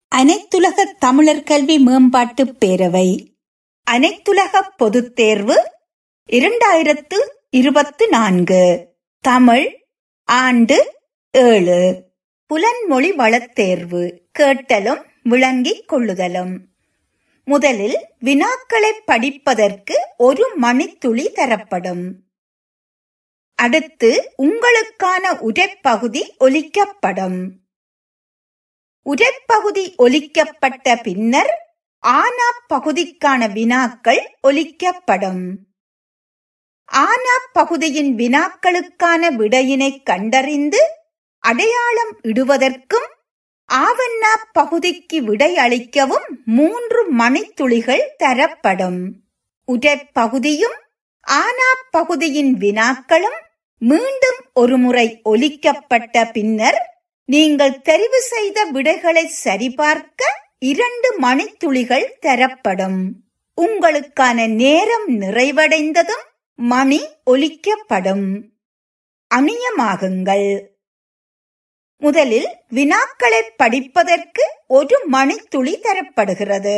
அனைத்துலக தமிழர் கல்வி மேம்பாட்டு பேரவை அனைத்துலக பொதுத் தேர்வு இரண்டாயிரத்து இருபத்து நான்கு தமிழ் ஆண்டு ஏழு புலன்மொழி வளத் தேர்வு கேட்டலும் விளங்கிக் கொள்ளுதலும் முதலில் வினாக்களை படிப்பதற்கு ஒரு மணித்துளி தரப்படும் அடுத்து உங்களுக்கான உரைப்பகுதி ஒலிக்கப்படும் உரைப்பகுதி ஒலிக்கப்பட்ட பின்னர் ஆனா பகுதிக்கான வினாக்கள் ஒலிக்கப்படும் ஆனா பகுதியின் வினாக்களுக்கான விடையினை கண்டறிந்து அடையாளம் இடுவதற்கும் ஆவண்ணா பகுதிக்கு விடை அளிக்கவும் மூன்று மணித்துளிகள் தரப்படும் உரைப்பகுதியும் ஆனா பகுதியின் வினாக்களும் மீண்டும் ஒருமுறை ஒலிக்கப்பட்ட பின்னர் நீங்கள் தெரிவு செய்த விடைகளை சரிபார்க்க இரண்டு மணித்துளிகள் தரப்படும் உங்களுக்கான நேரம் நிறைவடைந்ததும் மணி ஒலிக்கப்படும் அணியமாகுங்கள் முதலில் வினாக்களை படிப்பதற்கு ஒரு மணித்துளி தரப்படுகிறது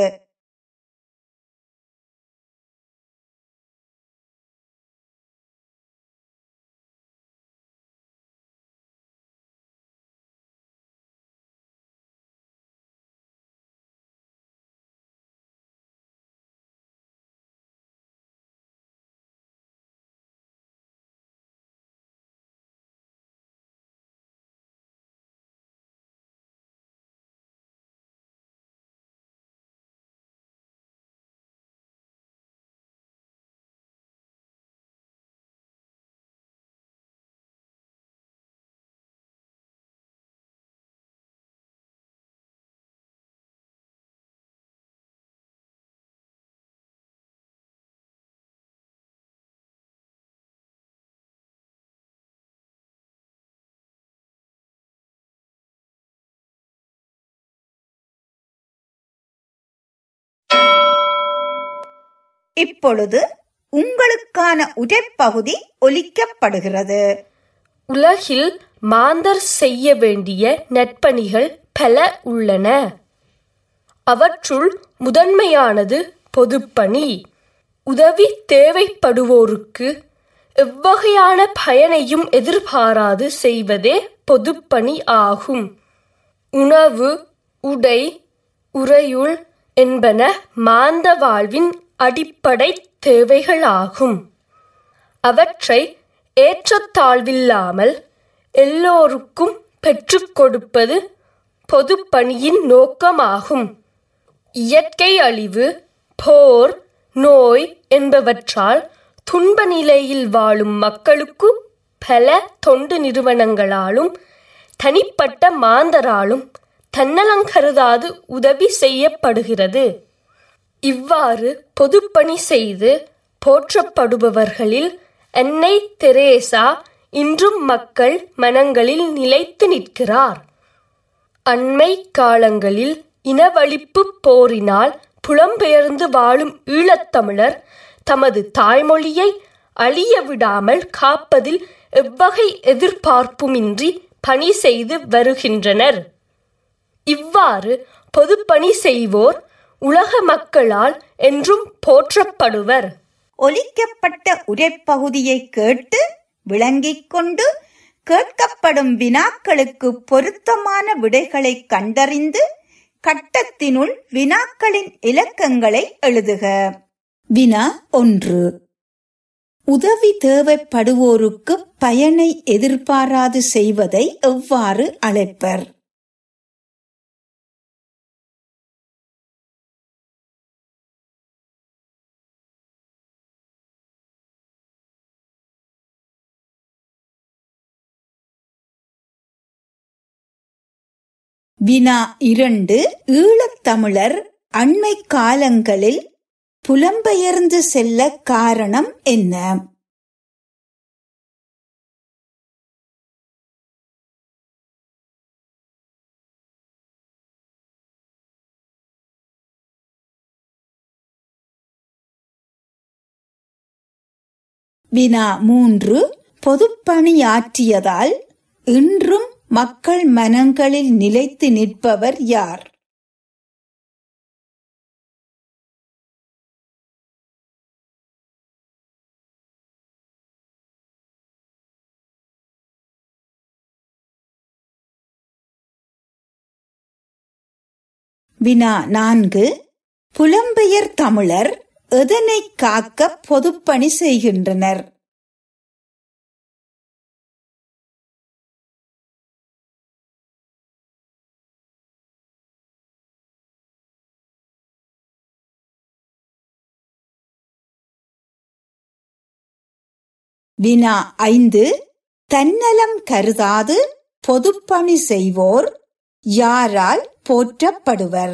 இப்பொழுது உங்களுக்கான உரைப்பகுதி ஒலிக்கப்படுகிறது உலகில் மாந்தர் செய்ய வேண்டிய நற்பணிகள் பல உள்ளன அவற்றுள் முதன்மையானது பொதுப்பணி உதவி தேவைப்படுவோருக்கு எவ்வகையான பயனையும் எதிர்பாராது செய்வதே பொதுப்பணி ஆகும் உணவு உடை உறையுள் என்பன மாந்த வாழ்வின் அடிப்படை தேவைகளாகும் அவற்றை ஏற்றத்தாழ்வில்லாமல் எல்லோருக்கும் பெற்றுக் கொடுப்பது பொதுப்பணியின் நோக்கமாகும் இயற்கை அழிவு போர் நோய் என்பவற்றால் துன்ப நிலையில் வாழும் மக்களுக்கு பல தொண்டு நிறுவனங்களாலும் தனிப்பட்ட மாந்தராலும் தன்னலங்கருதாது உதவி செய்யப்படுகிறது இவ்வாறு பொதுப்பணி செய்து போற்றப்படுபவர்களில் அன்னை தெரேசா இன்றும் மக்கள் மனங்களில் நிலைத்து நிற்கிறார் அண்மை காலங்களில் இனவழிப்பு போரினால் புலம்பெயர்ந்து வாழும் ஈழத்தமிழர் தமது தாய்மொழியை அழிய விடாமல் காப்பதில் எவ்வகை எதிர்பார்ப்புமின்றி பணி செய்து வருகின்றனர் இவ்வாறு பொதுப்பணி செய்வோர் உலக மக்களால் என்றும் போற்றப்படுவர் ஒலிக்கப்பட்ட உரைப்பகுதியை கேட்டு விளங்கிக் கொண்டு கேட்கப்படும் வினாக்களுக்கு பொருத்தமான விடைகளை கண்டறிந்து கட்டத்தினுள் வினாக்களின் இலக்கங்களை எழுதுக வினா ஒன்று உதவி தேவைப்படுவோருக்கு பயனை எதிர்பாராது செய்வதை எவ்வாறு அழைப்பர் வினா இரண்டு ஈழத்தமிழர் அண்மை காலங்களில் புலம்பெயர்ந்து செல்ல காரணம் என்ன வினா மூன்று பொதுப்பணியாற்றியதால் இன்றும் மக்கள் மனங்களில் நிலைத்து நிற்பவர் யார் வினா நான்கு புலம்பெயர் தமிழர் எதனை காக்க பொதுப்பணி செய்கின்றனர் வினா ஐந்து தன்னலம் கருதாது பொதுப்பணி செய்வோர் யாரால் போற்றப்படுவர்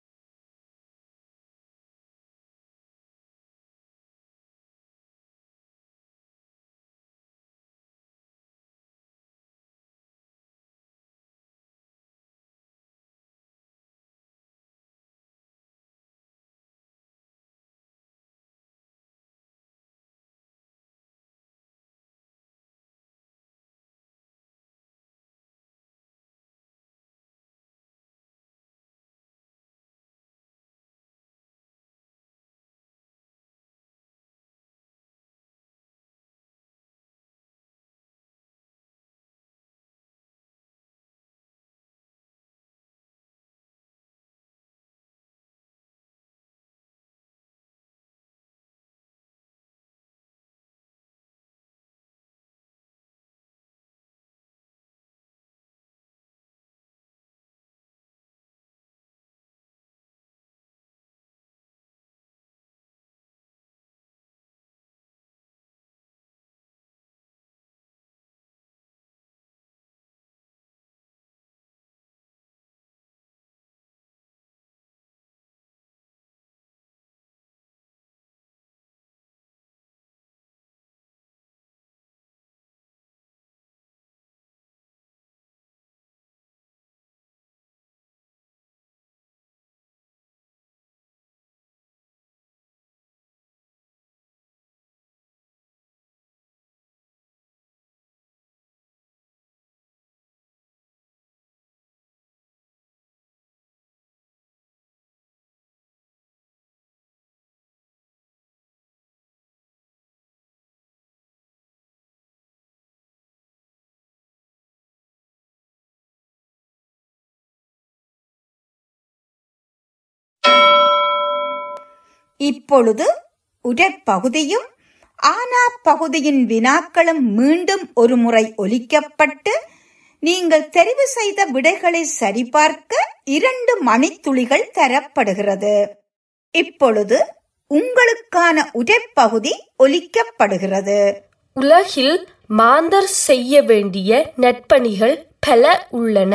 இப்பொழுது உரைப்பகுதியும் ஆனா பகுதியின் வினாக்களும் மீண்டும் ஒரு முறை ஒலிக்கப்பட்டு நீங்கள் தெரிவு செய்த விடைகளை சரிபார்க்க இரண்டு மணித்துளிகள் தரப்படுகிறது இப்பொழுது உங்களுக்கான உரைப்பகுதி ஒலிக்கப்படுகிறது உலகில் மாந்தர் செய்ய வேண்டிய நற்பணிகள் பல உள்ளன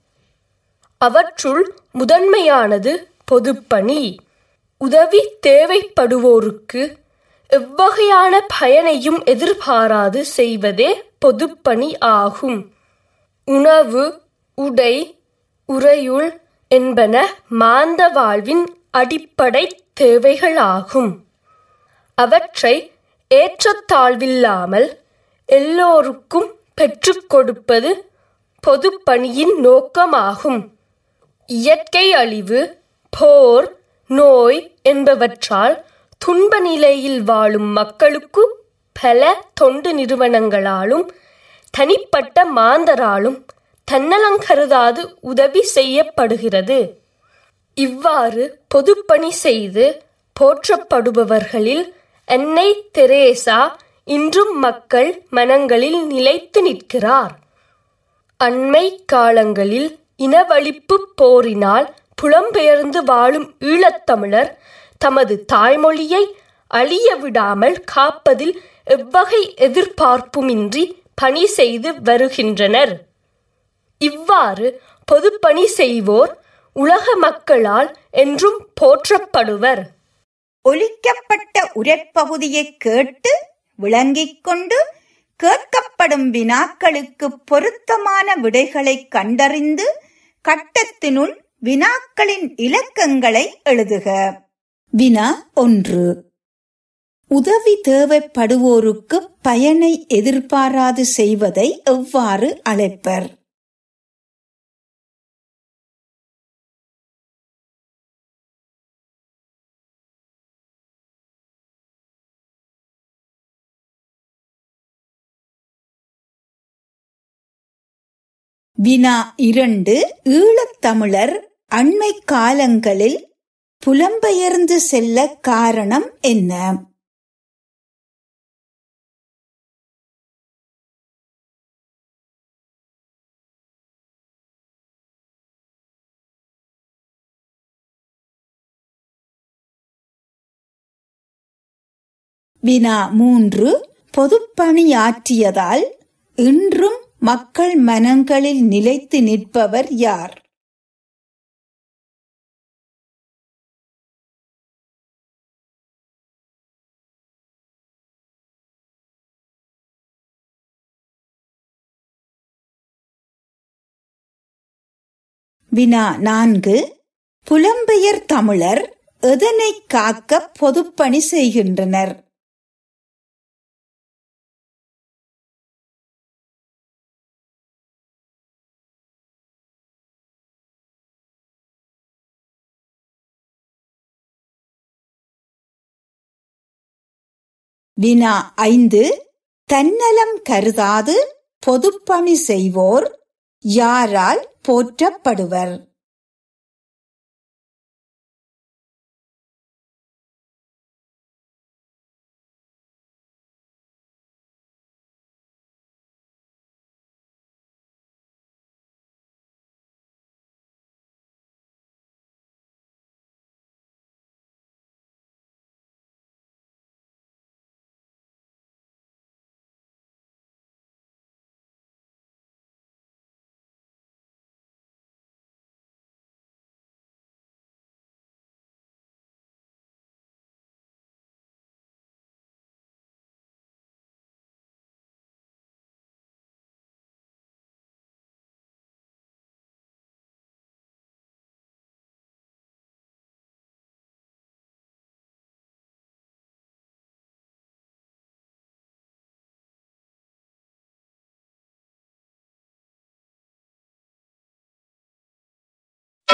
அவற்றுள் முதன்மையானது பொதுப்பணி உதவி தேவைப்படுவோருக்கு எவ்வகையான பயனையும் எதிர்பாராது செய்வதே பொதுப்பணி ஆகும் உணவு உடை உறையுள் என்பன மாந்த வாழ்வின் அடிப்படை தேவைகளாகும் அவற்றை ஏற்றத்தாழ்வில்லாமல் எல்லோருக்கும் பெற்றுக் கொடுப்பது பொதுப்பணியின் நோக்கமாகும் இயற்கை அழிவு போர் நோய் என்பவற்றால் துன்ப நிலையில் வாழும் மக்களுக்கு பல தொண்டு நிறுவனங்களாலும் தனிப்பட்ட மாந்தராலும் தன்னலங்கருதாது உதவி செய்யப்படுகிறது இவ்வாறு பொதுப்பணி செய்து போற்றப்படுபவர்களில் அன்னை தெரேசா இன்றும் மக்கள் மனங்களில் நிலைத்து நிற்கிறார் அண்மை காலங்களில் இனவழிப்பு போரினால் புலம்பெயர்ந்து வாழும் ஈழத்தமிழர் தமது தாய்மொழியை அழிய விடாமல் காப்பதில் எவ்வகை எதிர்பார்ப்புமின்றி பணி செய்து வருகின்றனர் இவ்வாறு பொதுப்பணி செய்வோர் உலக மக்களால் என்றும் போற்றப்படுவர் ஒலிக்கப்பட்ட உரைப்பகுதியை கேட்டு விளங்கிக் கொண்டு கேட்கப்படும் வினாக்களுக்கு பொருத்தமான விடைகளை கண்டறிந்து கட்டத்தினுள் வினாக்களின் இலக்கங்களை எழுதுக வினா ஒன்று உதவி தேவைப்படுவோருக்கு பயனை எதிர்பாராது செய்வதை எவ்வாறு அழைப்பர் வினா இரண்டு ஈழத்தமிழர் அண்மை காலங்களில் புலம்பெயர்ந்து செல்ல காரணம் என்ன வினா மூன்று பொதுப்பணியாற்றியதால் இன்றும் மக்கள் மனங்களில் நிலைத்து நிற்பவர் யார் வினா நான்கு புலம்பெயர் தமிழர் எதனை காக்க பொதுப்பணி செய்கின்றனர் வினா ஐந்து தன்னலம் கருதாது பொதுப்பணி செய்வோர் யாரால் போற்றப்படுவர்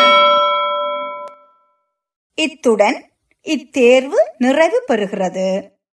இத்துடன் இத்தேர்வு நிறைவு பெறுகிறது